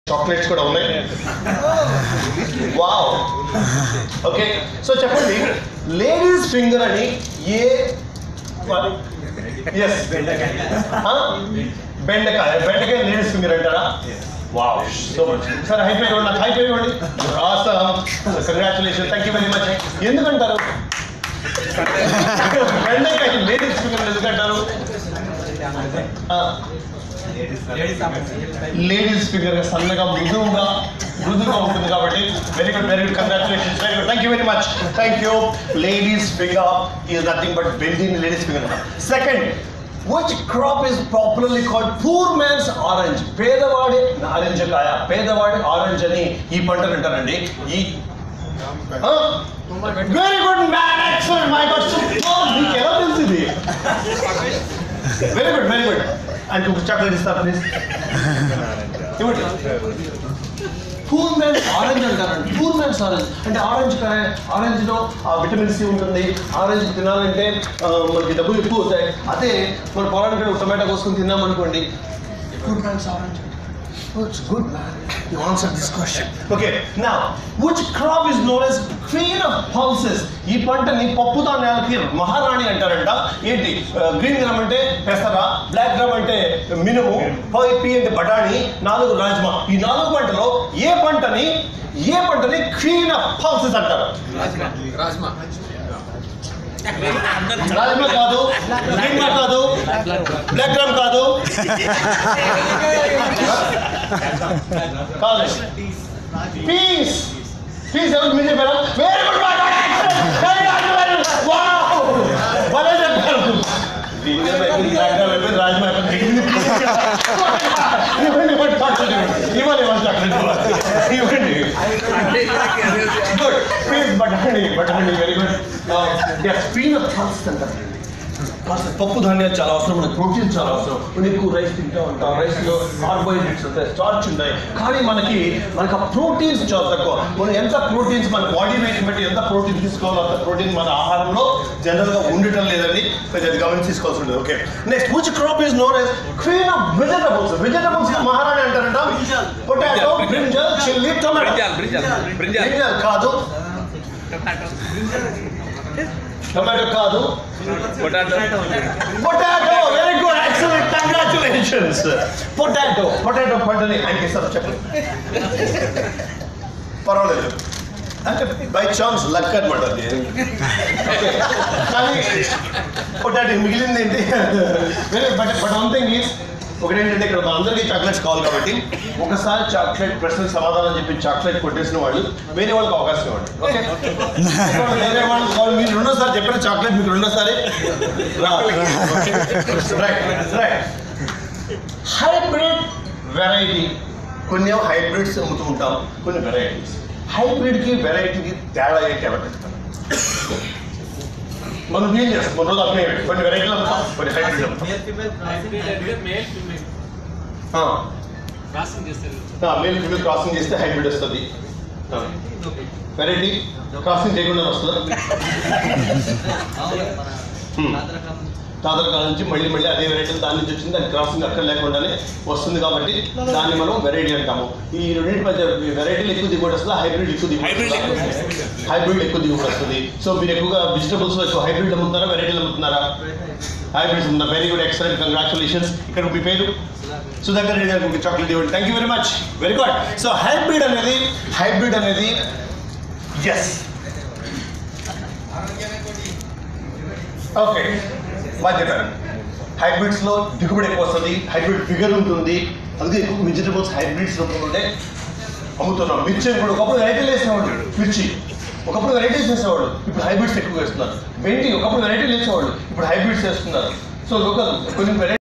Chocolates కూడా ఉన్నాయి wow okay so చెప్పండి లేడీస్ ఫింగర్ అని ఏ ఎస్ బెండకాయ బెండకాయ లేడీస్ ఫింగర్ అంటారా wow so much sir high five ఇవ్వండి హై ఫైవ్ ఇవ్వండి awesome congratulation thank you very much ఎందుకంటారు బెండకాయ లేడీస్ ఫింగర్ ఎందుకంటారు ఆ, లేడీస్ ఫిగర్ సన్నగా మృదువుగా మృదువుగా ఉంటుంది కాబట్టి very good very good congratulations very good thank you very much thank you ladies finger is nothing but బెల్జింగ్ ladies finger which which crop is popularly called poor man's orange పేదవాడి నారింజకాయ పేదవాడి orange అని ఈ పంటను అంటారండి ఈ very good man excellent my god మీకు ఎలా తెలిసింది very good very good and chocolate ఇస్తారు ప్లీజ్ ఇవ్వండి పూర్ మ్యాన్స్ ఆరెంజ్ అంటారండి పూర్ మ్యాన్స్ ఆరెంజ్ అంటే ఆరెంజ్ కాయ ఆరెంజ్లో ఆ విటమిన్ సి ఉంటుంది ఆరెంజ్ తినాలంటే ఆ, మనకి డబ్బులు ఎక్కువ అవుతాయి అదే మన పొలానికి వెళ్ళి ఒక టొమాటో కోసుకొని తిన్నామనుకోండి poor man's orange It's good, man. You answered this question. Okay, now, which crop is known as queen of pulses? ఈ పంటని పప్పు ధాన్యాలకి మహారాణి అంటారంట ఏంటి గ్రీన్ గ్రామ్ అంటే పెసర బ్లాక్ గ్రామ్ అంటే మినుము పి అంటే బఠానీ నాలుగు రాజ్మా ఈ నాలుగు పంటలో ఏ పంటని ఏ పంటని క్వీన్ ఆఫ్ పల్సెస్ అంటారు రాజ్మా కాదు గ్రీన్ గ్రామ్ కాదు బ్లాక్ గ్రామ్ కాదు కాదు పీస్ పీస్ ఎవరు మీరు చెప్పారా వెరీ గుడ్ భలే చెప్పారు రాజ్మా ఇవ్వండి ఇవ్వండి chocolate ఇవ్వండి ఇవ్వండి ఇవ్వండి chocolate ఇవ్వండి ఇవ్వండి గుడ్ పీస్ బటాణి బటాణి very good as queen of pulse అంటారు అసలు పప్పు ధాన్యాలు చాలా అవసరం మనకి ప్రోటీన్ చాలా అవసరం మనం ఎక్కువ రైస్ తింటూ ఉంటాం రైస్లో కార్బోహైడ్రేట్స్ ఉంటాయి స్టార్చ్ ఉంటాయి కానీ మనకి మనకి ఆ ప్రోటీన్స్ చాలా తక్కువ మనం ఎంత ప్రోటీన్స్ మన బాడీ వెయిట్ బట్టి ఎంత ప్రోటీన్ తీసుకోవాలో అంత ప్రోటీన్ మన ఆహారంలో జనరల్గా ఉండటం లేదని కొంచెం అది గమనించి తీసుకోవాల్సి ఉంటుంది okay next which crop is known as queen of vegetables vegetables మహారాణి అంటారంట potato brinjal chilli tomato brinjal brinjal brinjal brinjal కాదు టొమాటో కాదు potato potato very good excellent congratulations potato potato పంటని ఆయనకి ఇస్తారు చెప్పండి పర్వాలేదు అంటే బై ఛాన్స్ లక్ అనమాట అది Okay. కానీ పొటాటో మిగిలింది ఏంటి very but but one thing is ఒకటి ఏంటంటే ఇక్కడ అందరికీ చాక్లెట్స్ కావాలి కాబట్టి ఒకసారి చాక్లెట్ ప్రశ్నకు సమాధానం చెప్పి చాక్లెట్ కొట్టేసిన వాళ్ళు వేరే వాళ్ళకి అవకాశం ఇవ్వండి ఓకే వేరే వాళ్ళు కావాలి మీరు రెండోసారి చెప్పిన చాక్లెట్ మీకు రెండోసారి రైట్ రైట్ హైబ్రిడ్ వెరైటీ కొన్ని హైబ్రిడ్స్ అమ్ముతూ ఉంటాం కొన్ని వెరైటీస్ హైబ్రిడ్కి వెరైటీకి తేడా ఏంటి ఎవరు మనం ఏం చేస్తాం మన రోజు అప్లై కొన్ని వెరైటీలు అమ్ముతాం కొన్ని హైబ్రిడ్ అమ్ముతాం మేల్ ఫీమేల్ క్రాసింగ్ చేస్తే హైబ్రిడ్ వస్తుంది వెరైటీ క్రాసింగ్ చేయకుండా వస్తుందా తాతల నుంచి మళ్ళీ మళ్ళీ అదే వెరైటీ దాని నుంచి వచ్చింది దాని క్రాసింగ్ అక్కడ లేకుండానే వస్తుంది కాబట్టి దాన్ని మనం వెరైటీ అంటాము ఈ రెండింటి మధ్య వెరైటీలు ఎక్కువ దిగుబడి వస్తుంది హైబ్రిడ్ ఎక్కువ దిగుబడి వస్తుంది హైబ్రిడ్ ఎక్కువ దిగుబడి వస్తుంది సో మీరు ఎక్కువగా వెజిటబుల్స్ ఎక్కువ హైబ్రిడ్ అమ్ముతున్నారా వెరైటీలు అమ్ముతున్నారా హైబ్రిడ్స్ ఉన్నా వెరీ గుడ్ ఎక్సలెంట్ కంగ్రాచులేషన్స్ ఇక్కడ మీ పేరు సుధాకర్ రెడ్డి గారికి చాక్లెట్ ఇవ్వండి thank you very much very good so hybrid అనేది హైబ్రిడ్ అనేది ఎస్ ఓకే బాగా చెప్పారు హైబ్రిడ్స్లో దిగుబడి ఎక్కువ వస్తుంది హైబ్రిడ్ ఫిగర్ ఉంటుంది అందుకే ఎక్కువ వెజిటబుల్స్ హైబ్రిడ్స్ రూపంలో అమ్ముతున్నాం మిర్చి కూడా ఒకప్పుడు వెరైటీలు వేసేవాళ్ళు మిర్చి ఒకప్పుడు వెరైటీస్ వేసేవాళ్ళు ఇప్పుడు హైబ్రిడ్స్ ఎక్కువ వేస్తున్నారు వెండి ఒకప్పుడు వెరైటీలు వేసేవాళ్ళు ఇప్పుడు హైబ్రిడ్స్ వేస్తున్నారు సో ఒక కొన్ని వెరైటీ